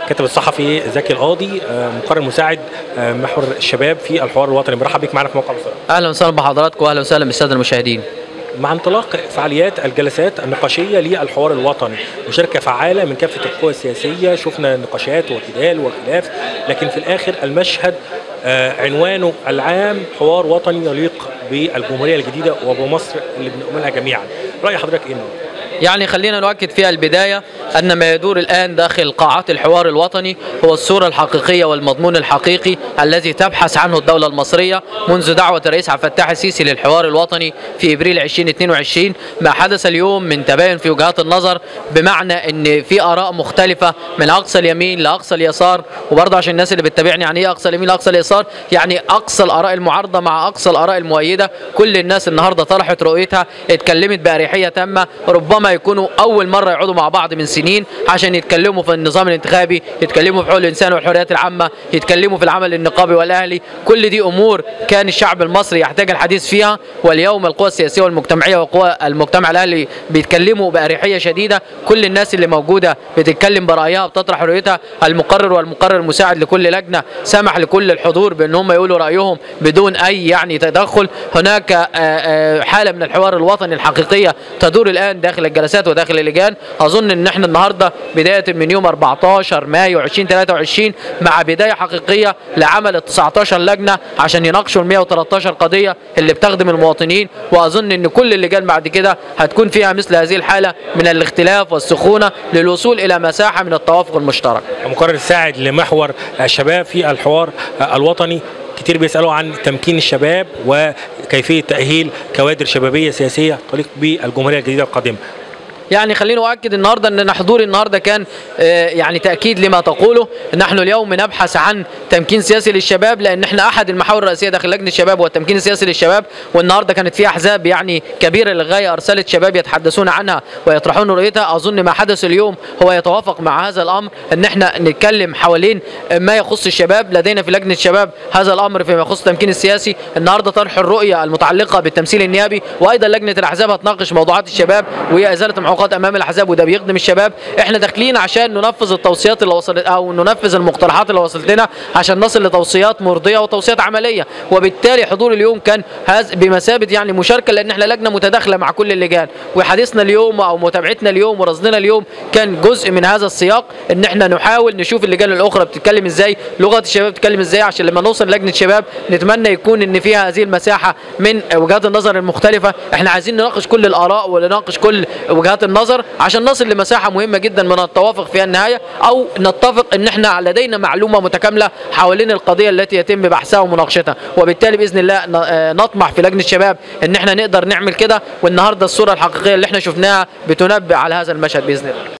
الكاتب الصحفي زكي القاضي آه، مقرر مساعد آه، محور الشباب في الحوار الوطني برحب بك معنا في موقع بصراحه اهلا وسهلا بحضراتكم واهلا وسهلا بالساده المشاهدين مع انطلاق فعاليات الجلسات النقاشيه للحوار الوطني مشاركه فعاله من كافه القوى السياسيه شفنا نقاشات وجدال وخلاف لكن في الاخر المشهد آه، عنوانه العام حوار وطني يليق بالجمهوريه الجديده وبمصر اللي بنؤمنها جميعا راي حضرتك ايه النهارده؟ يعني خلينا نؤكد في البدايه ان ما يدور الان داخل قاعات الحوار الوطني هو الصوره الحقيقيه والمضمون الحقيقي الذي تبحث عنه الدوله المصريه منذ دعوه الرئيس عبد الفتاح السيسي للحوار الوطني في ابريل 2022 ما حدث اليوم من تباين في وجهات النظر بمعنى ان في اراء مختلفه من اقصى اليمين لاقصى اليسار وبرضه عشان الناس اللي بتتابعني يعني ايه اقصى اليمين لاقصى اليسار يعني اقصى الاراء المعارضه مع اقصى الاراء المؤيده كل الناس النهارده طرحت رؤيتها اتكلمت باريحيه تامه ربما يكونوا اول مره يقعدوا مع بعض من سنين عشان يتكلموا في النظام الانتخابي يتكلموا في حقوق الانسان والحريات العامه يتكلموا في العمل النقابي والاهلي كل دي امور كان الشعب المصري يحتاج الحديث فيها واليوم القوى السياسيه والمجتمعيه وقوى المجتمع الاهلي بيتكلموا باريحيه شديده كل الناس اللي موجوده بتتكلم برايها بتطرح رؤيتها المقرر والمقرر المساعد لكل لجنه سمح لكل الحضور بان هم يقولوا رايهم بدون اي يعني تدخل هناك آه، آه، حاله من الحوار الوطني الحقيقيه تدور الان داخل الجلسات وداخل اللجان اظن ان احنا النهارده بدايه من يوم 14 مايو 2023 مع بدايه حقيقيه لعمل ال 19 لجنه عشان يناقشوا ال 113 قضيه اللي بتخدم المواطنين واظن ان كل اللجان بعد كده هتكون فيها مثل هذه الحاله من الاختلاف والسخونه للوصول الى مساحه من التوافق المشترك مقرر الساعد لمحور الشباب في الحوار آه، الوطني كتير بيسالوا عن تمكين الشباب وكيفيه تاهيل كوادر شبابيه سياسيه تليق بالجمهوريه الجديده القادمه يعني خليني اؤكد النهارده ان حضوري النهارده كان آه، يعني تاكيد لما تقوله نحن اليوم نبحث عن تمكين سياسي للشباب لان احنا احد المحاور الرئيسيه داخل لجنه الشباب والتمكين السياسي للشباب والنهارده كانت في احزاب يعني كبيره للغايه ارسلت شباب يتحدثون عنها ويطرحون رؤيتها اظن ما حدث اليوم هو يتوافق مع هذا الامر ان احنا نتكلم حوالين ما يخص الشباب لدينا في لجنه الشباب هذا الامر فيما يخص التمكين السياسي النهارده طرح الرؤيه المتعلقه بالتمثيل النيابي وايضا لجنه الاحزاب هتناقش موضوعات الشباب وهي ازاله المعوقات امام الاحزاب وده بيخدم الشباب احنا داخلين عشان ننفذ التوصيات اللي وصلت او ننفذ المقترحات اللي وصلت لنا عشان نصل لتوصيات مرضيه وتوصيات عمليه وبالتالي حضور اليوم كان هذا بمثابه يعني مشاركه لان احنا لجنه متداخله مع كل اللجان وحديثنا اليوم او متابعتنا اليوم ورصدنا اليوم كان جزء من هذا السياق ان احنا نحاول نشوف اللجان الاخرى بتتكلم ازاي لغه الشباب بتتكلم ازاي عشان لما نوصل لجنه شباب نتمنى يكون ان فيها هذه المساحه من وجهات النظر المختلفه احنا عايزين نناقش كل الاراء ونناقش كل وجهات النظر عشان نصل لمساحه مهمه جدا من التوافق في النهايه او نتفق ان احنا لدينا معلومه متكامله حوالين القضيه التي يتم بحثها ومناقشتها وبالتالي باذن الله ن- آه، نطمح في لجنه الشباب ان احنا نقدر نعمل كده والنهارده الصوره الحقيقيه اللي احنا شفناها بتنبئ على هذا المشهد باذن الله